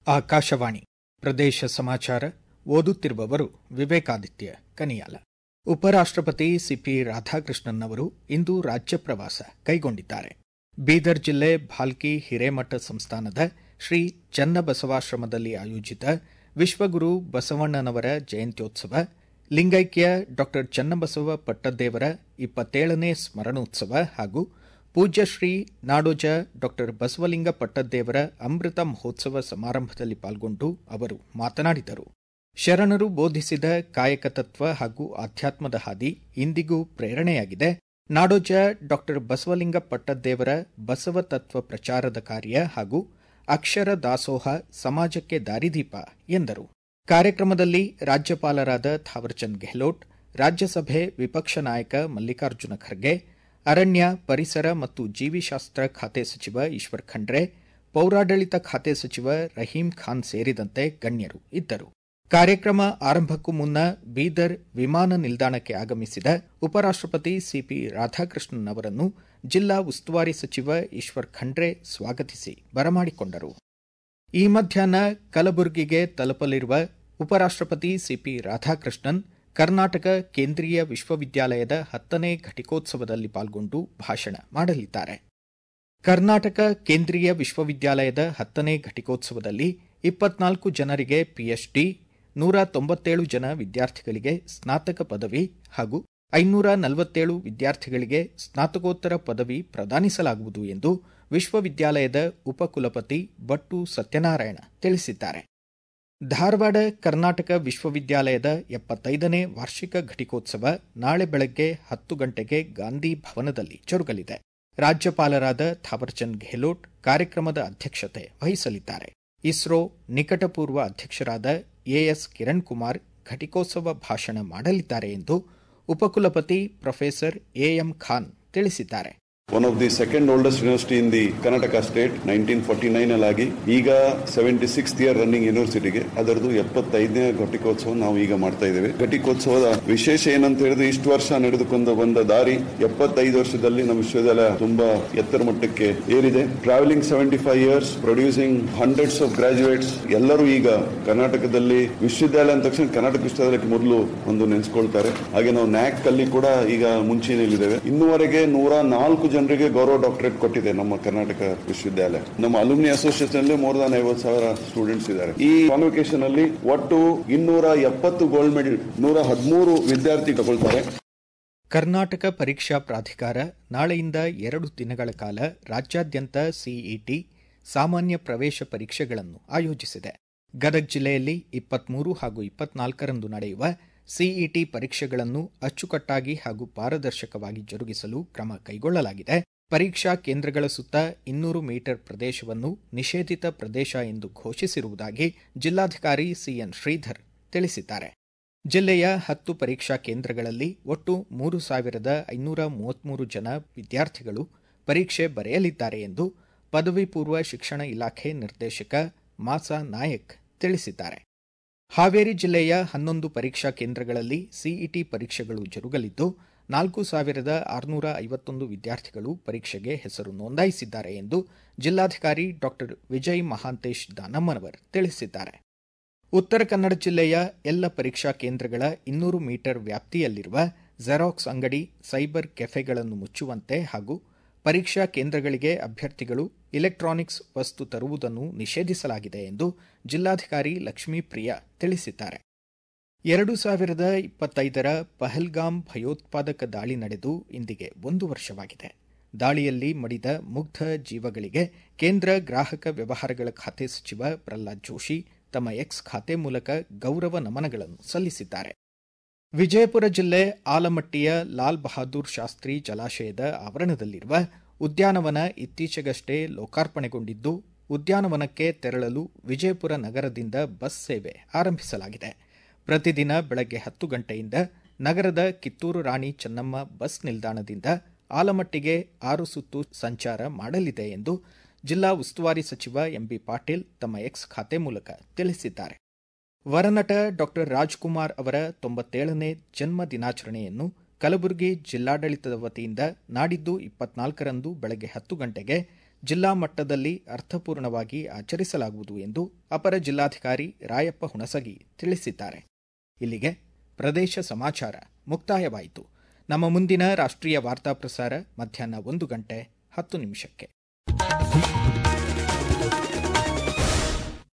ಆಕಾಶವಾಣಿ ಪ್ರದೇಶ ಸಮಾಚಾರ ಓದುತ್ತಿರುವವರು ವಿವೇಕಾದಿತ್ಯ ಕನಿಯಾಲ ಉಪರಾಷ್ಟಪತಿ ಸಿಪಿ ರಾಧಾಕೃಷ್ಣನ್ ಅವರು ಇಂದು ರಾಜ್ಯ ಪ್ರವಾಸ ಕೈಗೊಂಡಿದ್ದಾರೆ ಬೀದರ್ ಜಿಲ್ಲೆ ಭಾಲ್ಕಿ ಹಿರೇಮಠ ಸಂಸ್ಥಾನದ ಶ್ರೀ ಚನ್ನಬಸವಾಶ್ರಮದಲ್ಲಿ ಆಯೋಜಿತ ವಿಶ್ವಗುರು ಬಸವಣ್ಣನವರ ಜಯಂತ್ಯೋತ್ಸವ ಲಿಂಗೈಕ್ಯ ಡಾ ಚನ್ನಬಸವ ಪಟ್ಟದ್ದೇವರ ಇಪ್ಪತ್ತೇಳನೇ ಸ್ಮರಣೋತ್ಸವ ಹಾಗೂ ಪೂಜ್ಯ ಶ್ರೀ ನಾಡೋಜ ಡಾ ಬಸವಲಿಂಗ ಪಟ್ಟದ್ದೇವರ ಅಮೃತ ಮಹೋತ್ಸವ ಸಮಾರಂಭದಲ್ಲಿ ಪಾಲ್ಗೊಂಡು ಅವರು ಮಾತನಾಡಿದರು ಶರಣರು ಬೋಧಿಸಿದ ಕಾಯಕ ತತ್ವ ಹಾಗೂ ಆಧ್ಯಾತ್ಮದ ಹಾದಿ ಇಂದಿಗೂ ಪ್ರೇರಣೆಯಾಗಿದೆ ನಾಡೋಜ ಡಾ ಬಸವಲಿಂಗ ಪಟ್ಟದ್ದೇವರ ಬಸವ ತತ್ವ ಪ್ರಚಾರದ ಕಾರ್ಯ ಹಾಗೂ ಅಕ್ಷರ ದಾಸೋಹ ಸಮಾಜಕ್ಕೆ ದಾರಿದೀಪ ಎಂದರು ಕಾರ್ಯಕ್ರಮದಲ್ಲಿ ರಾಜ್ಯಪಾಲರಾದ ಥಾವರ್ಚಂದ್ ಗೆಹ್ಲೋಟ್ ರಾಜ್ಯಸಭೆ ವಿಪಕ್ಷ ನಾಯಕ ಮಲ್ಲಿಕಾರ್ಜುನ ಖರ್ಗೆ ಅರಣ್ಯ ಪರಿಸರ ಮತ್ತು ಜೀವಿಶಾಸ್ತ್ರ ಖಾತೆ ಸಚಿವ ಈಶ್ವರ್ ಖಂಡ್ರೆ ಪೌರಾಡಳಿತ ಖಾತೆ ಸಚಿವ ರಹೀಂ ಖಾನ್ ಸೇರಿದಂತೆ ಗಣ್ಯರು ಇದ್ದರು ಕಾರ್ಯಕ್ರಮ ಆರಂಭಕ್ಕೂ ಮುನ್ನ ಬೀದರ್ ವಿಮಾನ ನಿಲ್ದಾಣಕ್ಕೆ ಆಗಮಿಸಿದ ಉಪರಾಷ್ಟಪತಿ ಸಿಪಿ ರಾಧಾಕೃಷ್ಣನ್ ಅವರನ್ನು ಜಿಲ್ಲಾ ಉಸ್ತುವಾರಿ ಸಚಿವ ಈಶ್ವರ್ ಖಂಡ್ರೆ ಸ್ವಾಗತಿಸಿ ಬರಮಾಡಿಕೊಂಡರು ಈ ಮಧ್ಯಾಹ್ನ ಕಲಬುರಗಿಗೆ ತಲುಪಲಿರುವ ಉಪರಾಷ್ಟಪತಿ ಸಿಪಿ ರಾಧಾಕೃಷ್ಣನ್ ಕರ್ನಾಟಕ ಕೇಂದ್ರೀಯ ವಿಶ್ವವಿದ್ಯಾಲಯದ ಹತ್ತನೇ ಘಟಿಕೋತ್ಸವದಲ್ಲಿ ಪಾಲ್ಗೊಂಡು ಭಾಷಣ ಮಾಡಲಿದ್ದಾರೆ ಕರ್ನಾಟಕ ಕೇಂದ್ರೀಯ ವಿಶ್ವವಿದ್ಯಾಲಯದ ಹತ್ತನೇ ಘಟಿಕೋತ್ಸವದಲ್ಲಿ ಇಪ್ಪತ್ನಾಲ್ಕು ಜನರಿಗೆ ಪಿಎಚ್ಡಿ ನೂರ ತೊಂಬತ್ತೇಳು ಜನ ವಿದ್ಯಾರ್ಥಿಗಳಿಗೆ ಸ್ನಾತಕ ಪದವಿ ಹಾಗೂ ಐನೂರ ನಲವತ್ತೇಳು ವಿದ್ಯಾರ್ಥಿಗಳಿಗೆ ಸ್ನಾತಕೋತ್ತರ ಪದವಿ ಪ್ರದಾನಿಸಲಾಗುವುದು ಎಂದು ವಿಶ್ವವಿದ್ಯಾಲಯದ ಉಪಕುಲಪತಿ ಬಟ್ಟು ಸತ್ಯನಾರಾಯಣ ತಿಳಿಸಿದ್ದಾರೆ ಧಾರವಾಡ ಕರ್ನಾಟಕ ವಿಶ್ವವಿದ್ಯಾಲಯದ ಎಪ್ಪತ್ತೈದನೇ ವಾರ್ಷಿಕ ಘಟಿಕೋತ್ಸವ ನಾಳೆ ಬೆಳಗ್ಗೆ ಹತ್ತು ಗಂಟೆಗೆ ಗಾಂಧಿ ಭವನದಲ್ಲಿ ಜರುಗಲಿದೆ ರಾಜ್ಯಪಾಲರಾದ ಥಾವರ್ಚಂದ್ ಗೆಹ್ಲೋಟ್ ಕಾರ್ಯಕ್ರಮದ ಅಧ್ಯಕ್ಷತೆ ವಹಿಸಲಿದ್ದಾರೆ ಇಸ್ರೋ ನಿಕಟಪೂರ್ವ ಅಧ್ಯಕ್ಷರಾದ ಎಎಸ್ ಕಿರಣ್ ಕುಮಾರ್ ಘಟಿಕೋತ್ಸವ ಭಾಷಣ ಮಾಡಲಿದ್ದಾರೆ ಎಂದು ಉಪಕುಲಪತಿ ಪ್ರೊಫೆಸರ್ ಎಎಂ ಖಾನ್ ತಿಳಿಸಿದ್ದಾರೆ one of the second oldest university in the Karnataka state nineteen forty nine ಅಲ್ಲಿ ಈಗ ಸೆವೆಂಟಿ ಸಿಕ್ಸ್ ಇಯರ್ ರನ್ನಿಂಗ್ ಯೂನಿವರ್ಸಿಟಿಗೆ ಅದರದ್ದು ಎಪ್ಪತ್ತೈದನೇ ಘಟಿಕೋತ್ಸವ ನಾವು ಈಗ ಮಾಡ್ತಾ ಇದ್ದೇವೆ ಘಟಿಕೋತ್ಸವದ ವಿಶೇಷ ಏನಂತ ಹೇಳಿದ್ರೆ ಇಷ್ಟು ವರ್ಷ ನಡೆದುಕೊಂಡು ಬಂದ ದಾರಿ ಎಪ್ಪತ್ತೈದು ವರ್ಷದಲ್ಲಿ ನಮ್ಮ ವಿಶ್ವವಿದ್ಯಾಲಯ ತುಂಬಾ ಎತ್ತರ ಮಟ್ಟಕ್ಕೆ ಏರಿದೆ travelling seventy five years producing hundreds of graduates ಎಲ್ಲರೂ ಈಗ ಕರ್ನಾಟಕದಲ್ಲಿ ವಿಶ್ವವಿದ್ಯಾಲಯ ಅಂದ ತಕ್ಷಣ ಕರ್ನಾಟಕ ವಿಶ್ವವಿದ್ಯಾಲಯಕ್ಕೆ ಮೊದಲು ಒಂದು ನೆನೆಸ್ಕೊಳ್ತಾರೆ ಹಾಗೆ ನಾವು ನ್ಯಾಕ್ ಅಲ್ಲಿ ಕೂಡ ಈಗ ಮುಂಚೂಣಿಯಲ್ಲಿದ್ದೇವೆ ಇನ್ನುವರೆಗೆ ನೂರ ನಾಲ್ಕು ಜನರಿಗೆ ಗೌರವ ಡಾಕ್ಟರೇಟ್ ಕೊಟ್ಟಿದೆ ನಮ್ಮ ಕರ್ನಾಟಕ ವಿಶ್ವವಿದ್ಯಾಲಯ ನಮ್ಮ ಅಲುಮಿನಿ ಅಸೋಸಿಯೇಷನ್ ಅಲ್ಲಿ ಮೋರ್ ದನ್ ಐವತ್ತು ಸಾವಿರ ಸ್ಟೂಡೆಂಟ್ಸ್ ಇದ್ದಾರೆ ಈ ಕಾನ್ವಿಕೇಶನ್ ಅಲ್ಲಿ ಒಟ್ಟು ಇನ್ನೂರ ಎಪ್ಪತ್ತು ಗೋಲ್ಡ್ ಮೆಡಲ್ ನೂರ ಹದಿಮೂರು ವಿದ್ಯಾರ್ಥಿ ತಗೊಳ್ತಾರೆ ಕರ್ನಾಟಕ ಪರೀಕ್ಷಾ ಪ್ರಾಧಿಕಾರ ನಾಳೆಯಿಂದ ಎರಡು ದಿನಗಳ ಕಾಲ ರಾಜ್ಯಾದ್ಯಂತ ಸಿಇಟಿ ಸಾಮಾನ್ಯ ಪ್ರವೇಶ ಪರೀಕ್ಷೆಗಳನ್ನು ಆಯೋಜಿಸಿದೆ ಗದಗ ಜಿಲ್ಲೆಯಲ್ಲಿ ಇಪ್ಪತ್ಮೂರು ಹಾಗೂ ಇಪ್ಪತ್ನಾಲ್ಕರಂದು ನಡೆಯುವ ಸಿಇಟಿ ಪರೀಕ್ಷೆಗಳನ್ನು ಅಚ್ಚುಕಟ್ಟಾಗಿ ಹಾಗೂ ಪಾರದರ್ಶಕವಾಗಿ ಜರುಗಿಸಲು ಕ್ರಮ ಕೈಗೊಳ್ಳಲಾಗಿದೆ ಪರೀಕ್ಷಾ ಕೇಂದ್ರಗಳ ಸುತ್ತ ಇನ್ನೂರು ಮೀಟರ್ ಪ್ರದೇಶವನ್ನು ನಿಷೇಧಿತ ಪ್ರದೇಶ ಎಂದು ಘೋಷಿಸಿರುವುದಾಗಿ ಜಿಲ್ಲಾಧಿಕಾರಿ ಸಿಎನ್ ಶ್ರೀಧರ್ ತಿಳಿಸಿದ್ದಾರೆ ಜಿಲ್ಲೆಯ ಹತ್ತು ಪರೀಕ್ಷಾ ಕೇಂದ್ರಗಳಲ್ಲಿ ಒಟ್ಟು ಮೂರು ಸಾವಿರದ ಐನೂರ ಮೂವತ್ಮೂರು ಜನ ವಿದ್ಯಾರ್ಥಿಗಳು ಪರೀಕ್ಷೆ ಬರೆಯಲಿದ್ದಾರೆ ಎಂದು ಪದವಿ ಪೂರ್ವ ಶಿಕ್ಷಣ ಇಲಾಖೆ ನಿರ್ದೇಶಕ ಮಾಸಾ ನಾಯಕ್ ತಿಳಿಸಿದ್ದಾರೆ ಹಾವೇರಿ ಜಿಲ್ಲೆಯ ಹನ್ನೊಂದು ಪರೀಕ್ಷಾ ಕೇಂದ್ರಗಳಲ್ಲಿ ಸಿಇಟಿ ಪರೀಕ್ಷೆಗಳು ಜರುಗಲಿದ್ದು ನಾಲ್ಕು ಸಾವಿರದ ಆರುನೂರ ಐವತ್ತೊಂದು ವಿದ್ಯಾರ್ಥಿಗಳು ಪರೀಕ್ಷೆಗೆ ಹೆಸರು ನೋಂದಾಯಿಸಿದ್ದಾರೆ ಎಂದು ಜಿಲ್ಲಾಧಿಕಾರಿ ಡಾ ವಿಜಯ್ ಮಹಾಂತೇಶ್ ದಾನಮ್ಮನವರ್ ತಿಳಿಸಿದ್ದಾರೆ ಉತ್ತರ ಕನ್ನಡ ಜಿಲ್ಲೆಯ ಎಲ್ಲ ಪರೀಕ್ಷಾ ಕೇಂದ್ರಗಳ ಇನ್ನೂರು ಮೀಟರ್ ವ್ಯಾಪ್ತಿಯಲ್ಲಿರುವ ಜೆರಾಕ್ಸ್ ಅಂಗಡಿ ಸೈಬರ್ ಕೆಫೆಗಳನ್ನು ಮುಚ್ಚುವಂತೆ ಹಾಗೂ ಪರೀಕ್ಷಾ ಕೇಂದ್ರಗಳಿಗೆ ಅಭ್ಯರ್ಥಿಗಳು ಇಲೆಕ್ಟ್ರಾನಿಕ್ಸ್ ವಸ್ತು ತರುವುದನ್ನು ನಿಷೇಧಿಸಲಾಗಿದೆ ಎಂದು ಜಿಲ್ಲಾಧಿಕಾರಿ ಲಕ್ಷ್ಮೀಪ್ರಿಯ ತಿಳಿಸಿದ್ದಾರೆ ಎರಡು ಸಾವಿರದ ಇಪ್ಪತ್ತೈದರ ಪಹಲ್ಗಾಮ್ ಭಯೋತ್ಪಾದಕ ದಾಳಿ ನಡೆದು ಇಂದಿಗೆ ಒಂದು ವರ್ಷವಾಗಿದೆ ದಾಳಿಯಲ್ಲಿ ಮಡಿದ ಮುಗ್ಧ ಜೀವಗಳಿಗೆ ಕೇಂದ್ರ ಗ್ರಾಹಕ ವ್ಯವಹಾರಗಳ ಖಾತೆ ಸಚಿವ ಪ್ರಹ್ಲಾದ್ ಜೋಶಿ ತಮ್ಮ ಎಕ್ಸ್ ಖಾತೆ ಮೂಲಕ ಗೌರವ ನಮನಗಳನ್ನು ಸಲ್ಲಿಸಿದ್ದಾರೆ ವಿಜಯಪುರ ಜಿಲ್ಲೆ ಆಲಮಟ್ಟಿಯ ಲಾಲ್ ಬಹಾದೂರ್ ಶಾಸ್ತ್ರಿ ಜಲಾಶಯದ ಆವರಣದಲ್ಲಿರುವ ಉದ್ಯಾನವನ ಇತ್ತೀಚೆಗಷ್ಟೇ ಲೋಕಾರ್ಪಣೆಗೊಂಡಿದ್ದು ಉದ್ಯಾನವನಕ್ಕೆ ತೆರಳಲು ವಿಜಯಪುರ ನಗರದಿಂದ ಬಸ್ ಸೇವೆ ಆರಂಭಿಸಲಾಗಿದೆ ಪ್ರತಿದಿನ ಬೆಳಗ್ಗೆ ಹತ್ತು ಗಂಟೆಯಿಂದ ನಗರದ ಕಿತ್ತೂರು ರಾಣಿ ಚೆನ್ನಮ್ಮ ಬಸ್ ನಿಲ್ದಾಣದಿಂದ ಆಲಮಟ್ಟಿಗೆ ಆರು ಸುತ್ತು ಸಂಚಾರ ಮಾಡಲಿದೆ ಎಂದು ಜಿಲ್ಲಾ ಉಸ್ತುವಾರಿ ಸಚಿವ ಎಂಬಿ ಪಾಟೀಲ್ ತಮ್ಮ ಎಕ್ಸ್ ಖಾತೆ ಮೂಲಕ ತಿಳಿಸಿದ್ದಾರೆ ವರನಟ ಡಾ ರಾಜ್ಕುಮಾರ್ ಅವರ ತೊಂಬತ್ತೇಳನೇ ಜನ್ಮ ದಿನಾಚರಣೆಯನ್ನು ಕಲಬುರಗಿ ಜಿಲ್ಲಾಡಳಿತದ ವತಿಯಿಂದ ನಾಡಿದ್ದು ಇಪ್ಪತ್ನಾಲ್ಕರಂದು ಬೆಳಗ್ಗೆ ಹತ್ತು ಗಂಟೆಗೆ ಜಿಲ್ಲಾ ಮಟ್ಟದಲ್ಲಿ ಅರ್ಥಪೂರ್ಣವಾಗಿ ಆಚರಿಸಲಾಗುವುದು ಎಂದು ಅಪರ ಜಿಲ್ಲಾಧಿಕಾರಿ ರಾಯಪ್ಪ ಹುಣಸಗಿ ತಿಳಿಸಿದ್ದಾರೆ ಇಲ್ಲಿಗೆ ಪ್ರದೇಶ ಸಮಾಚಾರ ಮುಕ್ತಾಯವಾಯಿತು ನಮ್ಮ ಮುಂದಿನ ರಾಷ್ಟ್ರೀಯ ವಾರ್ತಾ ಪ್ರಸಾರ ಮಧ್ಯಾಹ್ನ ಒಂದು ಗಂಟೆ ಹತ್ತು ನಿಮಿಷಕ್ಕೆ